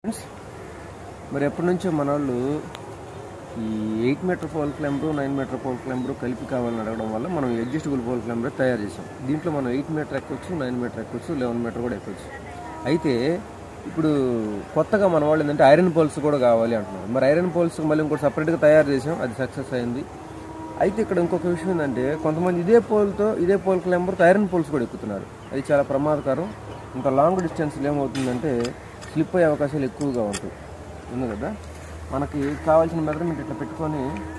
Friends మరి ఎప్పటి నుంచో మన వాళ్ళు ఈ eight meter pole climber nine meter pole climber కలిపి కావాలని అడగడం వల్ల మనం అడ్జస్టబుల్ పోల్ క్లైంబర్ తయారు చేసాం దీంట్లో మనం ఎయిట్ మీటర్ ఎక్కొచ్చు నైన్ మీటర్ ఎక్కొచ్చు లెవెన్ మీటర్ కూడా ఎక్కొచ్చు అయితే ఇప్పుడు కొత్తగా మన వాళ్ళు ఏంటంటే ఐరన్ పోల్స్ కూడా కావాలి అంటున్నారు మరి ఐరన్ పోల్స్ మళ్ళీ ఇంకోటి సపరేట్గా తయారు చేసాం అది సక్సెస్ అయింది అయితే ఇక్కడ ఇంకొక విషయం ఏంటంటే కొంతమంది ఇదే పోల్తో ఇదే పోల్ క్లైంబర్తో ఐరన్ పోల్స్ కూడా ఎక్కుతున్నారు అది చాలా ప్రమాదకరం ఇంత లాంగ్ డిస్టెన్స్లో ఏమవుతుందంటే స్లిప్ అయ్యే అవకాశాలు ఎక్కువగా ఉంటాయి ఉంది కదా మనకి కావాల్సిన మెజర్మెంట్ ఇట్లా పెట్టుకొని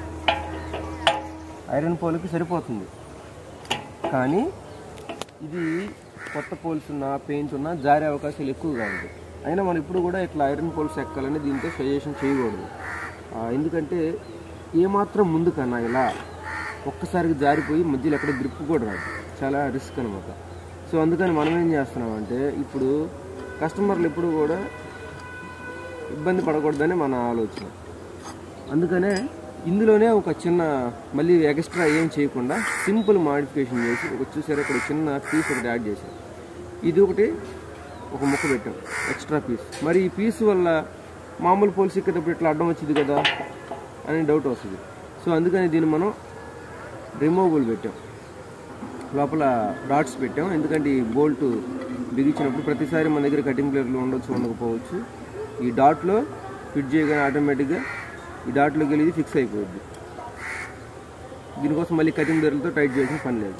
ఐరన్ పోల్కి సరిపోతుంది కానీ ఇది కొత్త పోల్స్ ఉన్నా పెయింట్ ఉన్నా జారే అవకాశాలు ఎక్కువగా ఉంటాయి అయినా మనం ఇప్పుడు కూడా ఇట్లా ఐరన్ పోల్స్ ఎక్కాలని దీంతో సజెషన్ చేయకూడదు ఆ, ఎందుకంటే ఏమాత్రం ముందు కన్నా ఇలా ఒక్కసారిగా జారిపోయి మధ్యలో ఎక్కడ గ్రిప్ కూడా రాదు చాలా రిస్క్ అనమాట సో అందుకని మనం ఏం చేస్తున్నామంటే ఇప్పుడు కస్టమర్లు ఎప్పుడు కూడా ఇబ్బంది పడకూడదని మన ఆలోచన అందుకనే ఇందులోనే ఒక చిన్న మళ్ళీ ఎక్స్ట్రా ఏం చేయకుండా సింపుల్ మాడిఫికేషన్ చేసి ఒక చూసారు ఇక్కడ చిన్న పీస్ ఒకటి యాడ్ చేశారు ఇది ఒకటి ఒక ముక్క పెట్టాం ఎక్స్ట్రా పీస్ మరి ఈ పీస్ వల్ల మామూలు పోల్స్ ఎక్కేటప్పుడు ఇట్లా అడ్డం వచ్చింది కదా అని డౌట్ వస్తుంది సో అందుకని దీన్ని మనం రిమూవబుల్ పెట్టాం లోపల డాట్స్ పెట్టాం ఎందుకంటే ఈ బోల్ట్ బిగించినప్పుడు ప్రతిసారి మన దగ్గర కటింగ్ ప్లేట్లు ఉండొచ్చు ఉండకపోవచ్చు ఈ డాట్లో ఫిట్ చేయగానే ఆటోమేటిక్గా ఈ డాట్లోకి వెళ్ళి ఫిక్స్ అయిపోద్ది దీనికోసం మళ్ళీ కటింగ్ ప్లేట్లతో టైట్ చేసిన పని లేదు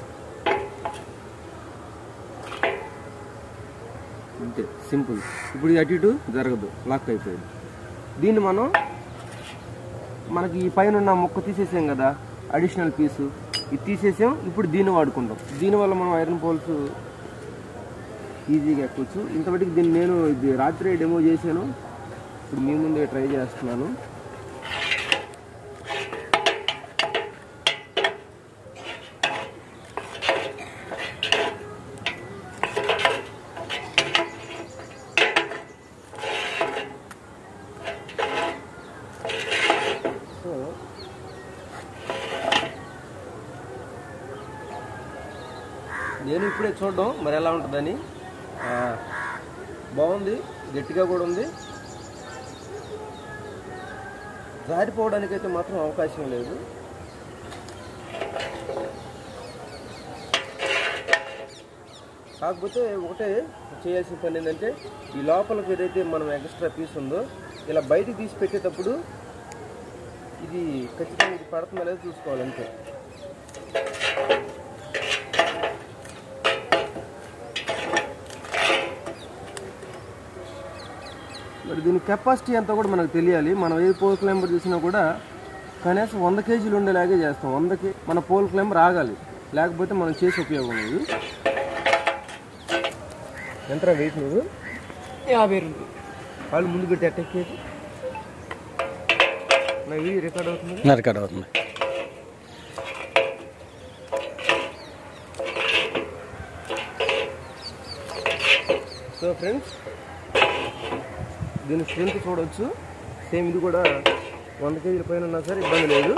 అంతే సింపుల్ ఇప్పుడు ఇది అటు ఇటు జరగదు లాక్ అయిపోయింది దీన్ని మనం మనకి ఈ పైన ఉన్న మొక్క తీసేసాం కదా అడిషనల్ పీసు ఇది తీసేసాం ఇప్పుడు దీన్ని వాడుకుంటాం దీనివల్ల మనం ఐరన్ పోల్స్ ఈజీగా ఎక్కొచ్చు ఇంతవరకు దీన్ని నేను ఇది రాత్రి డెమో చేశాను ఇప్పుడు మీ ముందే ట్రై చేస్తున్నాను సో నేను ఇప్పుడే చూడడం మరి ఎలా ఉంటుందని ఆ, బాగుంది గట్టిగా కూడా ఉంది జారిపోవడానికైతే మాత్రం అవకాశం లేదు కాకపోతే ఒకటే చేయాల్సిన పని ఏంటంటే ఈ లోపలికి ఏదైతే మనం ఎక్స్ట్రా పీస్ ఉందో ఇలా బయటికి తీసి పెట్టేటప్పుడు ఇది ఖచ్చితంగా ఇది పడుతుందా లేదో చూసుకోవాలి అంతే మరి దీని కెపాసిటీ అంతా కూడా మనకు తెలియాలి మనం ఏ పోల్ క్లైంబర్ చూసినా కూడా కనీసం వంద కేజీలు ఉండేలాగే చేస్తాం వందకి మన పోల్ క్లైంబర్ ఆగాలి లేకపోతే మనం చేసి ఉపయోగం లేదు ఎంత వెయిట్ నువ్వు యాభై రెండు వాళ్ళు ముందు పెట్టి అట్టెక్కేది నా వీడియో రికార్డ్ అవుతుంది రికార్డ్ అవుతుంది సో ఫ్రెండ్స్ దీని స్ట్రెంత్ చూడవచ్చు సేమ్ ఇది కూడా వంద కేజీల పైన ఉన్నా సరే ఇబ్బంది లేదు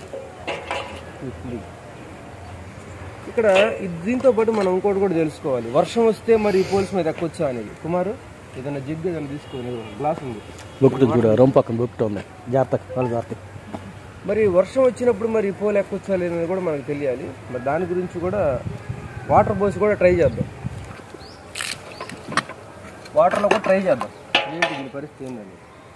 ఇది. ఇక్కడ ఇది దీంతో పాటు మనం ఇంకోటి కూడా తెలుసుకోవాలి వర్షం వస్తే మరి ఈ పోల్స్ మీద ఎక్కొచ్చా అనేది కుమారు ఏదైనా జిగ్ ఏదైనా తీసుకొని గ్లాస్ ఉంది బొక్కుతుంది చూడ రొమ్మ పక్కన బొక్కుతుంది జాగ్రత్త వాళ్ళు జాగ్రత్త మరి వర్షం వచ్చినప్పుడు మరి ఈ పోల్ ఎక్కొచ్చా లేదనేది కూడా మనకు తెలియాలి మరి దాని గురించి కూడా వాటర్ పోసి కూడా ట్రై చేద్దాం వాటర్లో కూడా ట్రై చేద్దాం ఏంటి దీని పరిస్థితి ఏందని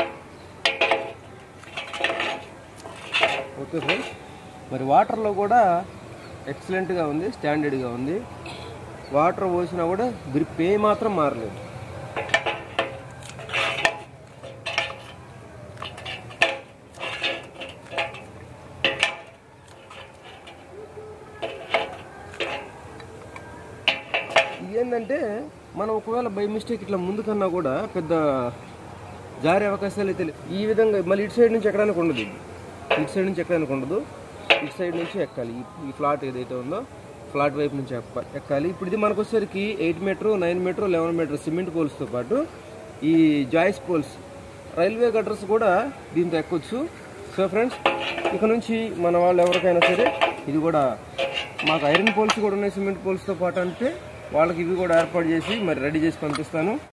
ఓకే ఫ్రెండ్స్ మరి వాటర్లో కూడా ఎక్సలెంట్గా ఉంది స్టాండర్డ్గా ఉంది వాటర్ పోసినా కూడా గ్రిప్ ఏ మాత్రం మారలేదు ఇది ఏంటంటే మనం ఒకవేళ బై మిస్టేక్ ఇట్లా ముందు కన్నా కూడా పెద్ద జారే అవకాశాలు అయితే లేవు. ఈ విధంగా మళ్ళీ ఇటు సైడ్ నుంచి ఎక్కడానికి ఉండదు ఇది. ఇటు సైడ్ నుంచి ఎక్కడానికి ఉండదు ఇటు సైడ్ నుంచి ఎక్కాలి ఈ- ఈ ఫ్లాట్ ఏదైతే ఉందో ఫ్లాట్ వైపు నుంచి ఎక్క- ఎక్కాలి ఇప్పుడు ఇది మనకు వచ్చేసరికి eight meter nine meter eleven meter cement పోల్స్తో పాటు ఈ జాయిస్ పోల్స్ రైల్వే గటర్స్ కూడా దీంతో ఎక్కొచ్చు సో ఫ్రెండ్స్ ఇక నుంచి మన వాళ్ళు ఎవరికైనా సరే ఇది కూడా మాకు ఐరన్ పోల్స్ కూడా ఉన్నాయి సిమెంట్ పోల్స్తో పాటు అంటే వాళ్ళకి ఇవి కూడా ఏర్పాటు చేసి మరి రెడీ చేసి పంపిస్తాను